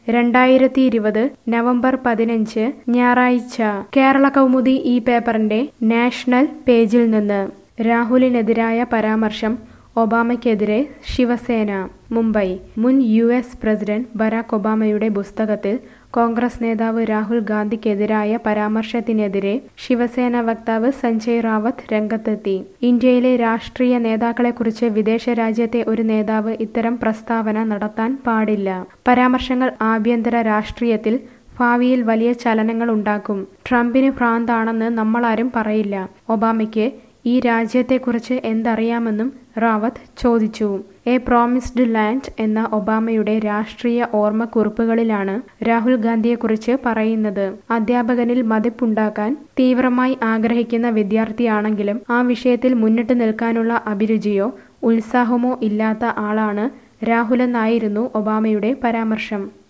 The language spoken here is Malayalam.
രണ്ടായിരത്തി ഇരുപത് നവംബർ പതിനഞ്ച് ഞായറാഴ്ച കേരള കൗമുദി ഈ പേപ്പറിന്റെ നാഷണൽ പേജിൽ നിന്ന് രാഹുലിനെതിരായ പരാമർശം ഒബാമയ്ക്കെതിരെ ശിവസേന മുംബൈ മുൻ യു എസ് പ്രസിഡന്റ് ബരാക് ഒബാമയുടെ പുസ്തകത്തിൽ കോൺഗ്രസ് നേതാവ് രാഹുൽ ഗാന്ധിക്കെതിരായ പരാമർശത്തിനെതിരെ ശിവസേന വക്താവ് സഞ്ജയ് റാവത്ത് രംഗത്തെത്തി ഇന്ത്യയിലെ രാഷ്ട്രീയ നേതാക്കളെക്കുറിച്ച് വിദേശ രാജ്യത്തെ ഒരു നേതാവ് ഇത്തരം പ്രസ്താവന നടത്താൻ പാടില്ല പരാമർശങ്ങൾ ആഭ്യന്തര രാഷ്ട്രീയത്തിൽ ഭാവിയിൽ വലിയ ചലനങ്ങൾ ഉണ്ടാക്കും ട്രംപിന് ഭ്രാന്താണെന്ന് നമ്മളാരും പറയില്ല ഒബാമയ്ക്ക് ഈ രാജ്യത്തെക്കുറിച്ച് എന്തറിയാമെന്നും റാവത്ത് ചോദിച്ചു എ പ്രോമിസ്ഡ് ലാൻഡ് എന്ന ഒബാമയുടെ രാഷ്ട്രീയ ഓർമ്മക്കുറിപ്പുകളിലാണ് രാഹുൽ ഗാന്ധിയെക്കുറിച്ച് പറയുന്നത് അധ്യാപകനിൽ മതിപ്പുണ്ടാക്കാൻ തീവ്രമായി ആഗ്രഹിക്കുന്ന വിദ്യാർത്ഥിയാണെങ്കിലും ആ വിഷയത്തിൽ മുന്നിട്ട് നിൽക്കാനുള്ള അഭിരുചിയോ ഉത്സാഹമോ ഇല്ലാത്ത ആളാണ് രാഹുലെന്നായിരുന്നു ഒബാമയുടെ പരാമർശം